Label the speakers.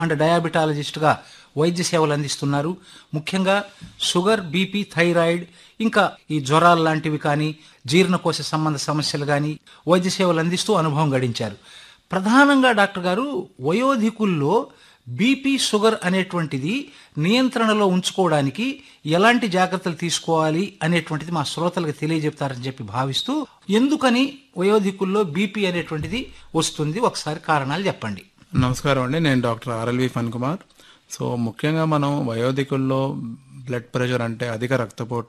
Speaker 1: and డయాబెటాలజిస్ట్గా వైద్య సేవలు అందిస్తున్నారు ముఖ్యంగా షుగర్ బీపీ థైరాయిడ్ ఇంకా ఈ జ్వరాలు లాంటివి కానీ జీర్ణకోశ సంబంధ సమస్యలు కానీ వైద్య సేవలు అందిస్తూ అనుభవం గడించారు ప్రధానంగా డాక్టర్ గారు వయోధికుల్లో బీపీ షుగర్ అనేటువంటిది నియంత్రణలో ఉంచుకోవడానికి ఎలాంటి జాగ్రత్తలు తీసుకోవాలి అనేటువంటిది మా శ్రోతలకు తెలియజెప్తారని చెప్పి భావిస్తూ ఎందుకని వయోధికుల్లో బీపీ అనేటువంటిది వస్తుంది ఒకసారి కారణాలు చెప్పండి
Speaker 2: నమస్కారం అండి నేను డాక్టర్ ఆర్ఎల్వి ఫన్ కుమార్ సో ముఖ్యంగా మనం వయోధికుల్లో బ్లడ్ ప్రెషర్ అంటే అధిక రక్తపోటు